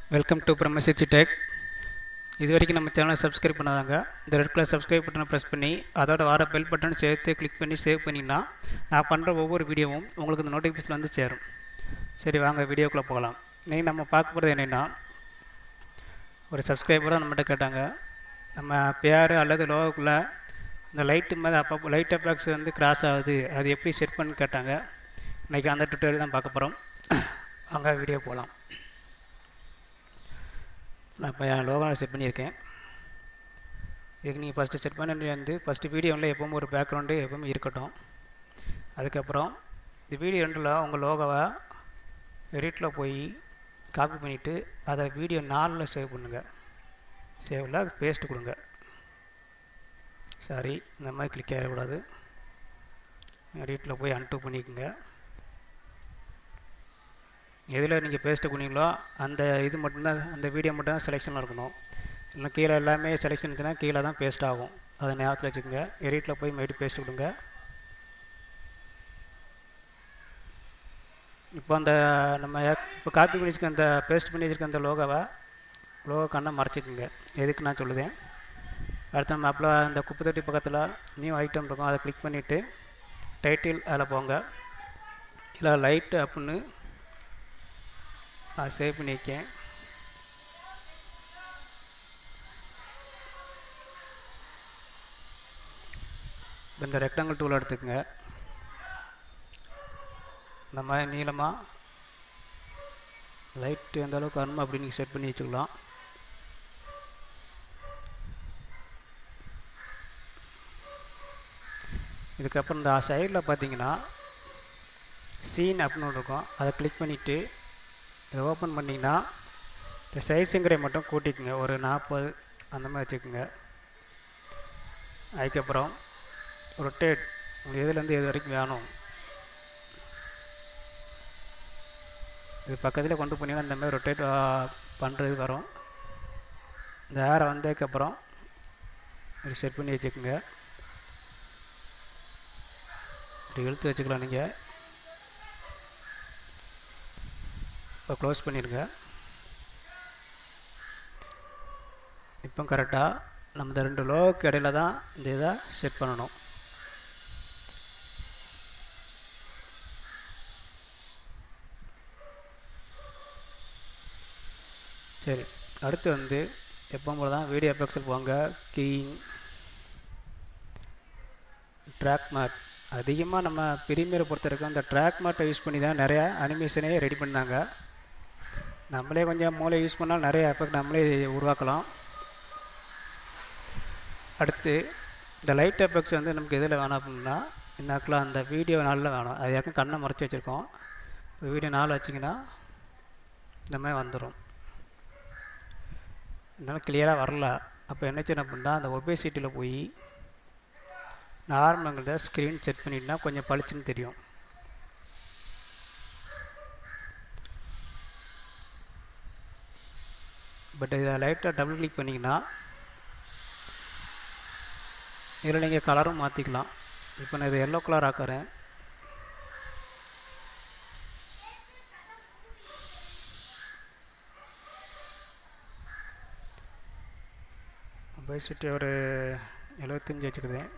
welcome to பிரம்மசித்தி tech இது வரைக்கும் நம்ம சேனலை சப்ஸ்கிரைப் பண்ணாதாங்க இந்த ரெட் கலர் சப்ஸ்கிரைப் பட்டனை ப்ரெஸ் பண்ணி அதோட வர பெல் பட்டன் சேர்த்து கிளிக் பண்ணி சேவ் பண்ணிங்கன்னா நான் பண்ணுற ஒவ்வொரு வீடியோவும் உங்களுக்கு இந்த நோட்டிஃபிகேஷன் வந்து சேரும் சரி வாங்க வீடியோக்குள்ளே போகலாம் நீங்கள் நம்ம பார்க்க போகிறது என்னென்னா ஒரு சப்ஸ்கிரைபராக நம்மகிட்ட கேட்டாங்க நம்ம பேர் அல்லது லோகோக்குள்ளே இந்த லைட்டு மேலே அப்போ லைட் எஃபெக்ட்ஸ் வந்து கிராஸ் ஆகுது அது எப்படி செட் பண்ணு கேட்டாங்க இன்றைக்கி அந்த டுட்டோரியல் தான் பார்க்க போகிறோம் வாங்க வீடியோ போகலாம் நான் இப்போ என் லோகோவில் செட் பண்ணியிருக்கேன் இதுக்கு நீங்கள் ஃபஸ்ட்டு செட் பண்ணி வந்து ஃபஸ்ட்டு வீடியோவில் எப்பவும் ஒரு பேக்ரவுண்டு எப்பவும் இருக்கட்டும் அதுக்கப்புறம் இந்த வீடியோ ரெண்டில் உங்கள் லோகோவை எடிட்டில் போய் காப்பி பண்ணிவிட்டு அதை வீடியோ நாலில் சேவ் பண்ணுங்கள் சேவில் அது பேஸ்ட் கொடுங்க சாரி இந்த மாதிரி கிளிக் ஆகிடக்கூடாது எடிட்டில் போய் அன்டூ பண்ணிக்கோங்க எதில் நீங்கள் பேஸ்ட்டு பண்ணீங்களோ அந்த இது மட்டும்தான் அந்த வீடியோ மட்டும் தான் செலெக்ஷனில் இருக்கணும் இல்லை கீழே எல்லாமே செலெக்ஷன் இருந்துச்சுன்னா கீழே தான் பேஸ்ட் ஆகும் அதை ஞாபகத்தில் வச்சுக்கோங்க எடிட்டில் போய் மறுபடியும் பேஸ்ட் கொடுங்க இப்போ அந்த நம்ம இப்போ காப்பி பண்ணி வச்சுக்க அந்த பேஸ்ட் பண்ணி வச்சுருக்க அந்த லோகோவை லோகோ கண்ணை மறைச்சிக்கோங்க எதுக்கு நான் சொல்லுதேன் அடுத்த நம்ம அப்பில் அந்த குப்பை தொட்டி பக்கத்தில் நியூ ஐட்டம் இருக்கும் அதை கிளிக் பண்ணிவிட்டு டைட்டில் அதில் போங்க இல்லை லைட்டு அப்படின்னு நான் சேவ் பண்ணியிருக்கேன் இந்த ரெக்டாங்கிள் டூல் எடுத்துக்கோங்க இந்த மாதிரி நீளமாக லைட்டு எந்த அளவுக்கு வரணுமோ அப்படி நீங்கள் செட் பண்ணி வச்சுக்கலாம் இதுக்கப்புறம் இந்த சைடில் பார்த்தீங்கன்னா சீன் அப்படின்னு ஒன்று இருக்கும் அதை கிளிக் பண்ணிவிட்டு இதை ஓப்பன் பண்ணிங்கன்னா இந்த சைஸுங்கிற மட்டும் கூட்டிக்குங்க ஒரு நாற்பது அந்த மாதிரி வச்சுக்கோங்க அதுக்கப்புறம் ரொட்டேட் உங்களுக்கு எதுலேருந்து எது வரைக்கும் வேணும் இது பக்கத்தில் கொண்டு போனீங்கன்னா இந்த மாதிரி ரொட்டேட் பண்ணுறது வரும் இந்த ஏரை வந்ததுக்கப்புறம் இப்படி செட் பண்ணி வச்சுக்கோங்க இப்படி இழுத்து வச்சுக்கலாம் நீங்கள் இப்போ க்ளோஸ் பண்ணிடுங்க இப்போ கரெக்டாக நம்ம இந்த ரெண்டு லோவுக்கு இடையில தான் இந்த இதை செட் பண்ணணும் சரி அடுத்து வந்து எப்போ போல தான் வீடியோ எஃபெக்ட்ஸில் போங்க கீயிங் ட்ராக் மேட் அதிகமாக நம்ம பிரிமியரை பொறுத்த வரைக்கும் அந்த ட்ராக் மேட்டை யூஸ் பண்ணி தான் நிறையா அனிமேஷனே ரெடி பண்ணாங்க நம்மளே கொஞ்சம் மூளை யூஸ் பண்ணால் நிறைய எஃபெக்ட் நம்மளே உருவாக்கலாம் அடுத்து இந்த லைட் எஃபெக்ட்ஸ் வந்து நமக்கு எதில் வேணும் அப்படின்னா இன்னாக்கில் அந்த வீடியோ நாளில் வேணும் அது யாருக்கும் கண்ணை மறைச்சி வச்சுருக்கோம் இப்போ வீடியோ நாள் வச்சிங்கன்னா இந்த மாதிரி வந்துடும் இதனால் கிளியராக வரல அப்போ என்ன செய்யணும் அப்படின்னா அந்த ஒபேசிட்டியில் போய் நார்மலுங்கிறத ஸ்க்ரீன் செட் பண்ணிட்டுனா கொஞ்சம் பளிச்சுன்னு தெரியும் பட் இதை லைட்டாக டபுள் கிளிக் பண்ணிங்கன்னா இதில் நீங்கள் கலரும் மாற்றிக்கலாம் இப்போ நான் இதை எல்லோ கலர் ஆக்கிறேன் ஒபேசிட்டி ஒரு எழுபத்தஞ்சி வச்சுக்குதேன்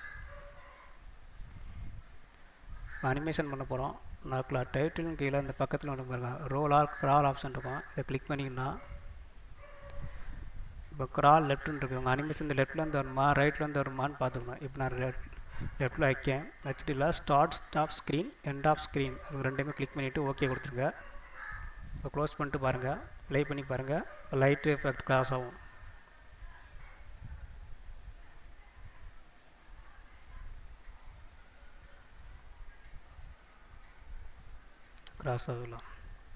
அனிமேஷன் பண்ண போகிறோம் நாக்கில் டைட்டிலும் கீழே இந்த பக்கத்தில் ஒன்று பாருங்க ரோல் ஆர் க்ரால் ஆப்ஷன் இருக்கும் இதை கிளிக் பண்ணிங்கன்னா இப்போ க்ரால் லெஃப்ட்னு இருக்குது உங்கள் அனிமேஷன் இந்த லெஃப்ட்லேருந்து வருமா ரைட்லேருந்து வருமானு பார்த்துக்கணும் இப்போ நான் லெஃப்ட் லெஃப்ட்டில் வைக்கேன் வச்சுட்டு இல்லை start stop screen end of screen அது ரெண்டுமே கிளிக் பண்ணிவிட்டு ஓகே கொடுத்துருங்க இப்போ க்ளோஸ் பண்ணிட்டு பாருங்கள் ப்ளே பண்ணி பாருங்கள் இப்போ லைட்டு எஃபெக்ட் கிராஸ் ஆகும் கிராஸ் ஆகலாம்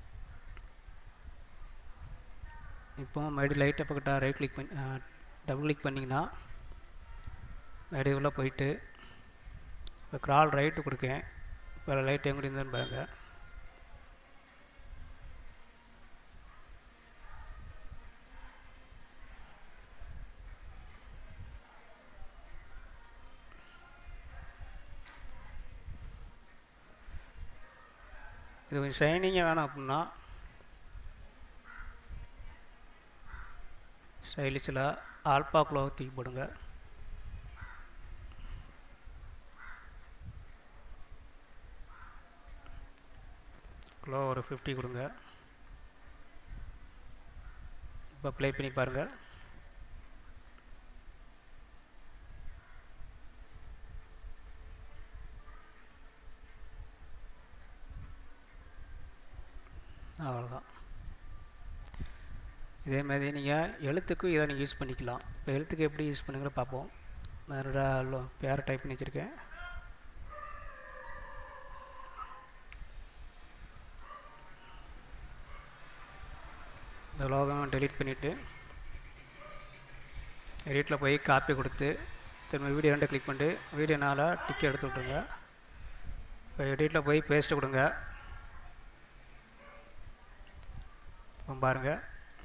இப்போ மறுபடியும் லைட்டை பக்கட்டா ரைட் கிளிக் பண்ணி டபுள் கிளிக் பண்ணிங்கன்னா மறுபடியும் உள்ளே போயிட்டு இப்போ க்ரால் ரைட்டு கொடுக்கேன் இப்போ லைட் எங்கே இருந்ததுன்னு பாருங்கள் இது கொஞ்சம் ஷைனிங்காக வேணும் அப்படின்னா ஸ்டைலிஷில் ஆல்பா க்ளோ தூக்கி போடுங்க க்ளோ ஒரு ஃபிஃப்டி கொடுங்க இப்போ ப்ளே பண்ணி பாருங்கள் அவ்வளோதான் இதே மாதிரி நீங்கள் எழுத்துக்கும் இதை நீங்கள் யூஸ் பண்ணிக்கலாம் இப்போ எழுத்துக்கு எப்படி யூஸ் பண்ணுங்கிற பார்ப்போம் நான் என்னோட பேரை டைப் பண்ணி வச்சுருக்கேன் இந்த லோகம் டெலீட் பண்ணிவிட்டு எடிட்டில் போய் காப்பி கொடுத்து திரும்ப வீடியோ ரெண்டு கிளிக் பண்ணிட்டு வீடியோ நாளாக டிக்கெட் எடுத்து விட்ருங்க இப்போ எடிட்டில் போய் பேஸ்ட்டு கொடுங்க இப்போ பாருங்கள்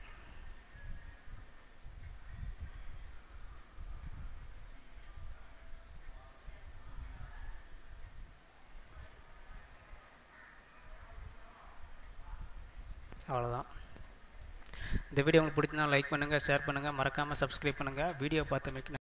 அவ்வளோதான் இந்த வீடியோ உங்களுக்கு பிடிச்சிருந்தா லைக் பண்ணுங்கள் ஷேர் பண்ணுங்கள் மறக்காமல் சப்ஸ்கிரைப் பண்ணுங்கள் வீடியோ பார்த்தமைக்கு